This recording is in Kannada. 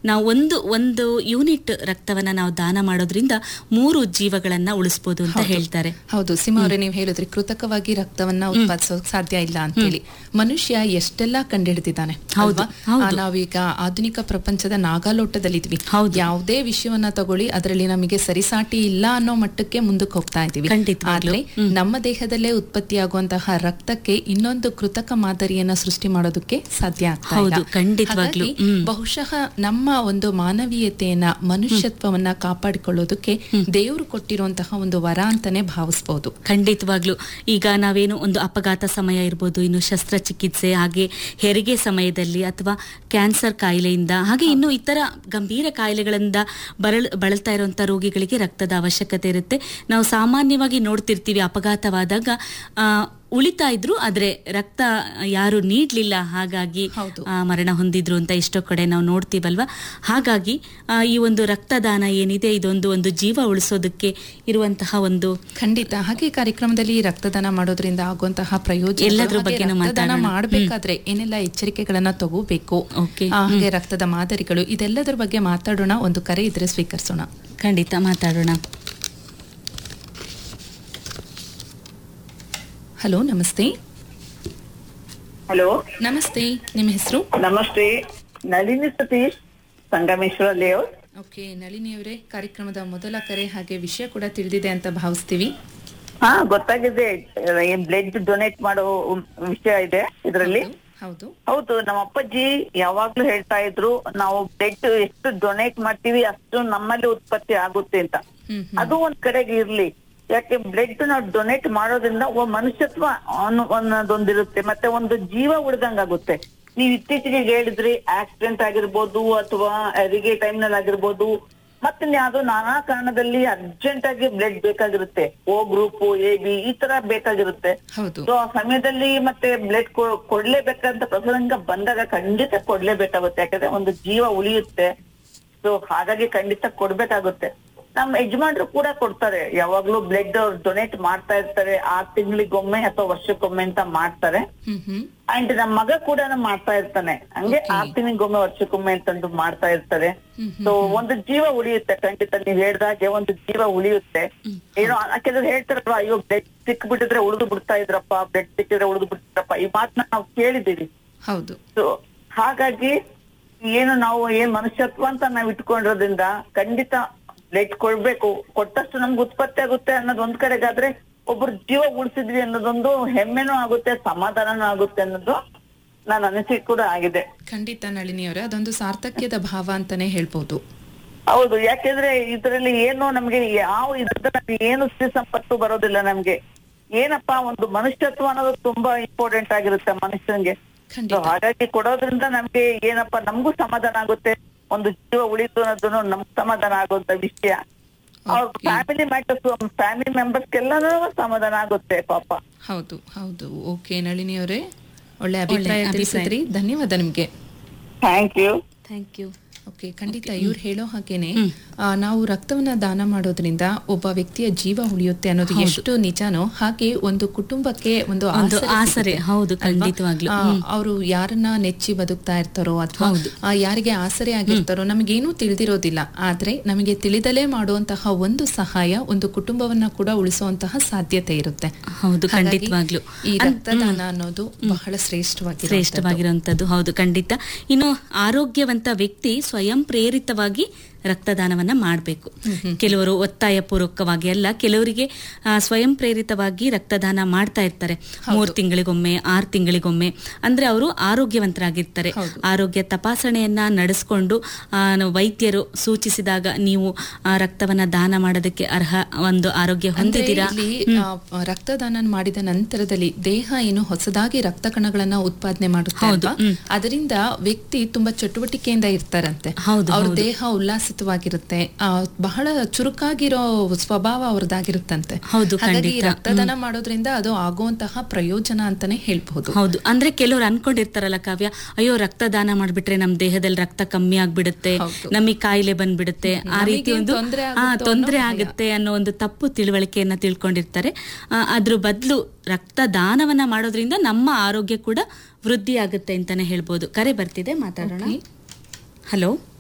ನಾವು ಒಂದು ಒಂದು ಯೂನಿಟ್ ರಕ್ತವನ್ನ ನಾವು ದಾನ ಮಾಡೋದ್ರಿಂದ ಮೂರು ಜೀವಗಳನ್ನ ಉಳಿಸ್ಬೋದು ಅಂತ ಹೇಳ್ತಾರೆ ಹೌದು ಸಿಮಾ ಅವರೇ ನೀವು ಹೇಳಿದ್ರಿ ಕೃತಕವಾಗಿ ರಕ್ತವನ್ನ ಉತ್ಪಾದಿಸೋಕ್ ಸಾಧ್ಯ ಇಲ್ಲ ಅಂತ ಹೇಳಿ ಮನುಷ್ಯ ಎಷ್ಟೆಲ್ಲಾ ಕಂಡುಹಿಡಿದಿದ್ದಾನೆ ಹೌದು, ಅಲ್ವಾ? ಹೌದು. ಆ, ನಾವೀಗ ಆಧುನಿಕ ಪ್ರಪಂಚದ ನಾಗಾಲೋಟದಲ್ಲಿದ್ವಿ ಹೌದು. ಯಾವುದೇ ವಿಷಯವನ್ನ ತಗೊಳ್ಳಿ ಅದರಲ್ಲಿ ನಮಗೆ ಸರಿಸಾಟಿ ಇಲ್ಲ ಅನ್ನೋ ಮಟ್ಟಕ್ಕೆ ಮುಂದಕ್ಕೆ ಹೋಗ್ತಾ ಇದೀವಿ ಖಂಡಿತವಾಗ್ಲೂ. ಆದ್ರೆ ನಮ್ಮ ದೇಹದಲ್ಲೇ ಉತ್ಪತ್ತಿಯಾಗುವಂತಹ ರಕ್ತಕ್ಕೆ ಇನ್ನೊಂದು ಕೃತಕ ಮಾದರಿಯನ್ನ ಸೃಷ್ಟಿ ಮಾಡೋದಕ್ಕೆ ಸಾಧ್ಯ ಆಗ್ತಾ ಹೌದು, ಇಲ್ಲ ಖಂಡಿತವಾಗ್ಲೂ. ಹಾಗಾಗಿ ಹ್ಮ್. ಬಹುಶಃ ನಮ್ಮ ಒಂದು ಮಾನವೀಯತೆಯನ್ನ ಮನುಷ್ಯತ್ವವನ್ನ ಕಾಪಾಡಿಕೊಳ್ಳೋದಕ್ಕೆ ದೇವರು ಕೊಟ್ಟಿರುವಂತಹ ಒಂದು ವರ ಅಂತಾನೆ ಭಾವಿಸಬಹುದು ಖಂಡಿತವಾಗ್ಲು ಈಗ ನಾವೇನು ಒಂದು ಅಪಘಾತ ಸಮಯ ಇರ್ಬೋದು ಇನ್ನು ಶಸ್ತ್ರಚಿಕಿತ್ಸೆ ಹಾಗೆ ಹೆರಿಗೆ ಸಮಯದಲ್ಲಿ ಅಥವಾ ಕ್ಯಾನ್ಸರ್ ಕಾಯಿಲೆಯಿಂದ ಹಾಗೆ ಇನ್ನು ಇತರ ಗಂಭೀರ ಕಾಯಿಲೆಗಳಿಂದ ಬರಲ್ ಬಳಲ್ತಾ ಇರುವಂತ ರೋಗಿಗಳಿಗೆ ರಕ್ತದ ಅವಶ್ಯಕತೆ ಇರುತ್ತೆ ನಾವು ಸಾಮಾನ್ಯವಾಗಿ ನೋಡ್ತಿರ್ತೀವಿ ಅಪಘಾತವಾದಾಗ ಆ, ಉಳಿತಾ ಇದ್ರು ಆದ್ರೆ ರಕ್ತ ಯಾರು ನೀಡ್ಲಿಲ್ಲ ಹಾಗಾಗಿ ಹೌದು. ಆ, ಮರಣ ಹೊಂದಿದ್ರು ಅಂತ ಎಷ್ಟೋ ಕಡೆ ನಾವು ನೋಡ್ತೀವಲ್ವಾ ಹಾಗಾಗಿ ಆ, ಈ ಒಂದು ರಕ್ತದಾನ ಏನಿದೆ ಇದೊಂದು ಒಂದು ಜೀವ ಉಳಿಸೋದಕ್ಕೆ ಇರುವಂತಹ ಒಂದು ಖಂಡಿತ ಹಾಗೆ ಕಾರ್ಯಕ್ರಮದಲ್ಲಿ ರಕ್ತದಾನ ಮಾಡೋದ್ರಿಂದ ಆಗುವಂತಹ ಪ್ರಯೋಜನ ಎಲ್ಲದ್ರ ಬಗ್ಗೆನೂ ರಕ್ತದಾನ ಮಾತಾಡೋಣ. ಮಾಡಬೇಕಾದ್ರೆ ಏನೆಲ್ಲ ಎಚ್ಚರಿಕೆಗಳನ್ನ ತಗೋಬೇಕು Okay. ಆ, ಹಾಗೆ ರಕ್ತದ ಮಾದರಿಗಳು ಇದೆಲ್ಲದರ ಬಗ್ಗೆ ಮಾತಾಡೋಣ ಒಂದು ಕರೆ ಇದ್ರೆ ಸ್ವೀಕರಿಸೋಣ ಖಂಡಿತ ಮಾತಾಡೋಣ ಹಲೋ ನಮಸ್ತೆ ಹಲೋ ನಮಸ್ತೆ ನಿಮ್ಮ ಹೆಸರು ನಮಸ್ತೆ ನಳಿನಿ ಸತೀಶ್ ಸಂಗಮೇಶ್ವರ ಲೇಔಟ್ ಓಕೆ ನಳಿನಿ ಅವರೇ ಕಾರ್ಯಕ್ರಮದ ಮೊದಲ ಕರೆ ಹಾಗೆ ವಿಷಯ ಕೂಡ ತಿಳಿದಿದೆ ಅಂತ ಭಾವಿಸ್ತೀವಿ ಹಾ ಗೊತ್ತಾಗಿದೆ ಬ್ಲಡ್ ಡೊನೇಟ್ ಮಾಡೋ ವಿಷಯ ಇದೆ ಇದರಲ್ಲಿ ಹೌದು ಹೌದು ನಮ್ಮ ಅಪ್ಪಾಜಿ ಯಾವಾಗ್ಲೂ ಹೇಳ್ತಾ ಇದ್ರು ನಾವು ಬ್ಲಡ್ ಎಷ್ಟು ಡೊನೇಟ್ ಮಾಡ್ತೀವಿ ಅಷ್ಟು ನಮ್ಮಲ್ಲಿ ಉತ್ಪತ್ತಿ ಆಗುತ್ತೆ ಅಂತ ಹ್ಮ್ ಅದು ಒಂದ್ ಕಡೆಗೆ ಇರ್ಲಿ ಯಾಕೆ ಬ್ಲಡ್ ನಾವು ಡೊನೇಟ್ ಮಾಡೋದ್ರಿಂದ ಒಬ್ಬ ಮನುಷ್ಯತ್ವ ಅನ್ನೋ- ಅನ್ನೋದೊಂದಿರುತ್ತೆ ಮತ್ತೆ ಒಂದು ಜೀವ ಉಳ್ದಂಗಾಗುತ್ತೆ ನೀವ್ ಇತ್ತೀಚೆಗೆ ಹೇಳಿದ್ರಿ ಆಕ್ಸಿಡೆಂಟ್ ಆಗಿರ್ಬೋದು ಅಥವಾ ಹೆರಿಗೆ ಟೈಮ್ ನಲ್ಲಿ ಆಗಿರ್ಬೋದು ಮತ್ತೆ ಯಾವ್ದೋ ನಾನಾ ಕಾರಣದಲ್ಲಿ ಅರ್ಜೆಂಟ್ ಆಗಿ ಬ್ಲಡ್ ಬೇಕಾಗಿರುತ್ತೆ ಓ ಗ್ರೂಪ್ ಎ ಬಿ ಈ ತರ ಬೇಕಾಗಿರುತ್ತೆ ಹೌದು ಸೊ ಆ ಸಮಯದಲ್ಲಿ ಮತ್ತೆ ಬ್ಲಡ್ ಕೊಡ್ಲೇಬೇಕಂತ ಪ್ರಸಂಗ ಬಂದಾಗ ಖಂಡಿತ ಕೊಡ್ಲೇಬೇಕಾಗುತ್ತೆ ಯಾಕಂದ್ರೆ ಒಂದು ಜೀವ ಉಳಿಯುತ್ತೆ ಸೊ ಹಾಗಾಗಿ ಖಂಡಿತ ಕೊಡ್ಬೇಕಾಗುತ್ತೆ ನಮ್ಮ ಯಜಮಾನ್ರು ಕೂಡ ಕೊಡ್ತಾರೆ ಯಾವಾಗ್ಲೂ ಬ್ಲಡ್ ಡೊನೇಟ್ ಮಾಡ್ತಾ ಇರ್ತಾರೆ ಆರ್ ತಿಂಗಳಿಗೊಮ್ಮೆ ಅಥವಾ ವರ್ಷಕ್ಕೊಮ್ಮೆ ಅಂತ ಮಾಡ್ತಾರೆ ಹ್ಮ್ ಹ್ಮ್ ಅಂಡ್ ನಮ್ಮ ಮಗ ಕೂಡ ಮಾಡ್ತಾ ಇರ್ತಾನೆ ಹಂಗೆ Okay. ಆರ್ ತಿಂಗಳಿಗೊಮ್ಮೆ ವರ್ಷಕ್ಕೊಮ್ಮೆ ಅಂತಂದು ಮಾಡ್ತಾ ಇರ್ತಾರೆ ಹ್ಮ್ ಸೊ ಒಂದು ಜೀವ ಉಳಿಯುತ್ತೆ ಖಂಡಿತ ನೀವ್ ಹೇಳ್ದಾಗೆ ಒಂದು ಜೀವ ಉಳಿಯುತ್ತೆ ಏನೋ ಕೆಲವರು ಹೇಳ್ತಾರಲ್ವಾ ಅಯ್ಯೋ ಬ್ಲಡ್ ಸಿಕ್ಬಿಟ್ಟಿದ್ರೆ ಉಳಿದು ಬಿಡ್ತಾ ಇದ್ರಪ್ಪ ಬ್ಲಡ್ ಸಿಕ್ಕಿದ್ರೆ ಉಳಿದು ಬಿಡ್ತಾರಪ್ಪ ಈ ಮಾತನ್ನ ನಾವು ಕೇಳಿದೀವಿ ಹೌದು ಸೊ ಹಾಗಾಗಿ ಏನು ನಾವು ಏನ್ ಮನುಷ್ಯತ್ವ ಅಂತ ನಾವ್ ಇಟ್ಕೊಂಡಿರೋದ್ರಿಂದ ಖಂಡಿತ ಬ್ಲಡ್ ಕೊಡ್ಬೇಕು ಕೊಟ್ಟಷ್ಟು ನಮ್ಗೆ ಉತ್ಪತ್ತಿ ಆಗುತ್ತೆ ಅನ್ನೋದು ಒಂದ್ ಕಡೆಗಾದ್ರೆ ಒಬ್ರು ಜೀವ ಉಳಿಸಿದ್ವಿ ಅನ್ನೋದೊಂದು ಹೆಮ್ಮೆನೂ ಆಗುತ್ತೆ ಸಮಾಧಾನನೂ ಆಗುತ್ತೆ ಅನ್ನೋದು ನನ್ನ ಅನಿಸಿಕೆ ಕೂಡ ಆಗಿದೆ ಖಂಡಿತ ನಳಿನಿ ಅವರೇ ಅದೊಂದು ಸಾರ್ಥಕ್ಯದ ಭಾವ ಅಂತಾನೆ ಹೇಳ್ಬೋದು ಹೌದು ಯಾಕೆಂದ್ರೆ ಇದರಲ್ಲಿ ಏನು ನಮ್ಗೆ ಯಾವ ಇದ್ರಲ್ಲಿ ಏನು ಸ್ತ್ರೀ ಸಂಪತ್ತು ಬರೋದಿಲ್ಲ ನಮ್ಗೆ ಏನಪ್ಪಾ ಒಂದು ಮನುಷ್ಯತ್ವ ಅನ್ನೋದು ತುಂಬಾ ಇಂಪಾರ್ಟೆಂಟ್ ಆಗಿರುತ್ತೆ ಮನುಷ್ಯನ್ಗೆ So ಖಂಡಿತ ಹಾಗಾಗಿ ಕೊಡೋದ್ರಿಂದ ನಮ್ಗೆ ಏನಪ್ಪಾ ನಮಗೂ ಸಮಾಧಾನ ಆಗುತ್ತೆ ಒಂದು ಜೀವ ಉಳಿತು ಅನ್ನೋದು ನಮ್ಗೆ ಸಮಾಧಾನ ಆಗುವಂತ ವಿಷಯ ಅವ್ರ Okay. ಫ್ಯಾಮಿಲಿ ಮ್ಯಾಟರ್ಸ್ ಫ್ಯಾಮಿಲಿ ಮೆಂಬರ್ಸ್ಗೆಲ್ಲನೂ ಸಮಾಧಾನ ಆಗುತ್ತೆ ಪಾಪ ಹೌದು ಹೌದು ಓಕೆ ನಳಿನಿ ಅವರೇ ಒಳ್ಳೆ ಅಭಿಪ್ರಾಯ ತಿಳಿಸಿದ್ರಿ ಧನ್ಯವಾದ ನಿಮ್ಗೆ thank you thank you okay ಖಂಡಿತ ಇವ್ರು ಹೇಳೋ ಹಾಗೇನೆ ಆ, ನಾವು ರಕ್ತವನ್ನ ದಾನ ಮಾಡೋದ್ರಿಂದ ಒಬ್ಬ ವ್ಯಕ್ತಿಯ ಜೀವ ಉಳಿಯುತ್ತೆ ಅನ್ನೋದು ಎಷ್ಟು ನಿಜಾನೋ ಹಾಗೆ ಒಂದು ಕುಟುಂಬಕ್ಕೆ ಒಂದು ಒಂದು ಆಸರೆ ಆಸರೆ, ಸಿಗುತ್ತೆ. ಹೌದು, ಅಲ್ವಾ? ಖಂಡಿತವಾಗ್ಲೂ. ಆ, ಅವರು ಯಾರನ್ನ ನೆಚ್ಚಿ ಬದುಕ್ತಾ ಇರ್ತಾರೋ ಅಥವಾ ಯಾರಿಗೆ ಆಸರೆ ಆಗಿರ್ತಾರೋ ನಮಗೇನೂ ತಿಳಿದಿರೋದಿಲ್ಲ ಆದ್ರೆ ನಮಗೆ ತಿಳಿದಲೇ ಮಾಡುವಂತಹ ಒಂದು ಸಹಾಯ ಒಂದು ಕುಟುಂಬವನ್ನ ಕೂಡ ಉಳಿಸುವಂತಹ ಸಾಧ್ಯತೆ ಇರುತ್ತೆ ಹೌದು ಹಾಗಾಗಿ ಖಂಡಿತವಾಗ್ಲು ಈ ರಕ್ತದಾನ ಅನ್ನೋದು ಬಹಳ ಶ್ರೇಷ್ಠವಾಗಿ ಶ್ರೇಷ್ಠವಾಗಿರುವಂತದ್ದು ಹೌದು ಖಂಡಿತ ಇನ್ನು ಆರೋಗ್ಯವಂತ ವ್ಯಕ್ತಿ ಸ್ವಯಂ ಪ್ರೇರಿತವಾಗಿ ರಕ್ತದಾನವನ್ನ ಮಾಡಬೇಕು ಕೆಲವರು ಒತ್ತಾಯ ಪೂರ್ವಕವಾಗಿ ಅಲ್ಲ ಕೆಲವರಿಗೆ ಆ, ಸ್ವಯಂ ಪ್ರೇರಿತವಾಗಿ ರಕ್ತದಾನ ಮಾಡ್ತಾ ಇರ್ತಾರೆ ಮೂರ್ ತಿಂಗಳಿಗೊಮ್ಮೆ ಆರ್ ತಿಂಗಳಿಗೊಮ್ಮೆ ಅಂದ್ರೆ ಅವರು ಆರೋಗ್ಯವಂತರಾಗಿರ್ತಾರೆ ಆರೋಗ್ಯ ತಪಾಸಣೆಯನ್ನ ನಡೆಸ್ಕೊಂಡು ಆ, ನ- ವೈದ್ಯರು ಸೂಚಿಸಿದಾಗ ನೀವು ಆ, ರಕ್ತವನ್ನ ದಾನ ಮಾಡೋದಕ್ಕೆ ಅರ್ಹ ಒಂದು ಆರೋಗ್ಯ ಅಂದ್ರೆ ಹೊಂದಿದ್ದೀರಾ ಇಲ್ಲಿ ಆ, ರಕ್ತದಾನ ಮಾಡಿದ ನಂತರದಲ್ಲಿ ದೇಹ ಏನು ಹೊಸದಾಗಿ ರಕ್ತ ಕಣಗಳನ್ನ ಉತ್ಪಾದನೆ ಮಾಡುತ್ತೆ ಹೌದು, ಅಲ್ವಾ? ಅದರಿಂದ ವ್ಯಕ್ತಿ ತುಂಬಾ ಚಟುವಟಿಕೆಯಿಂದ ಇರ್ತಾರಂತೆ ಹೌದು, ಅವ್ರ ಹೌದು. ದೇಹ ಉಲ್ಲಾಸಿತವಾಗಿರುತ್ತೆ ಆ, ಬಹಳ ಚುರುಕಾಗಿರೋ ಸ್ವಭಾವ ಅವ್ರದ್ದಾಗಿರುತ್ತಂತೆ ಹೌದು, ಹಾಗಾಗಿ ಖಂಡಿತ. ರಕ್ತದಾನ ಮಾಡೋದ್ರಿಂದ ಅದು ಆಗುವಂತಹ ಪ್ರಯೋಜನ ಅಂತಾನೆ ಹೇಳ್ಬಹುದು ಹೌದು ಅಂದ್ರೆ ಕೆಲವ್ರು ಅನ್ಕೊಂಡಿರ್ತಾರಲ್ಲ ಕಾವ್ಯ ಅಯ್ಯೋ ರಕ್ತದಾನ ಮಾಡ್ಬಿಟ್ರೆ ನಮ್ ದೇಹದಲ್ಲಿ ರಕ್ತ ಕಮ್ಮಿ ಆಗ್ಬಿಡುತ್ತೆ ಹೌದು. ನಮಗೆ ಕಾಯಿಲೆ ಬಂದ್ಬಿಡುತ್ತೆ ಆ ರೀತಿ ನಮಗೇನ್ ಒಂದು ತೊಂದ್ರೆ ಆ, ಆಗುತ್ತೋ ತೊಂದ್ರೆ ಅನ್ನೋ ಭಯ. ಆಗುತ್ತೆ ಅನ್ನೋ ಒಂದು ತಪ್ಪು ತಿಳುವಳಿಕೆಯನ್ನ ತಿಳ್ಕೊಂಡಿರ್ತಾರೆ ಆ, ಅದ್ರ ಬದಲು ರಕ್ತದಾನವನ್ನ ಮಾಡೋದ್ರಿಂದ ನಮ್ಮ ಆರೋಗ್ಯ ಕೂಡ ವೃದ್ಧಿ ಆಗುತ್ತೆ ಅಂತಾನೆ ಹೇಳ್ಬೋದು ಕರೆ ಬರ್ತಿದೆ ಮಾತಾಡೋಣ Okay. ಹಲೋ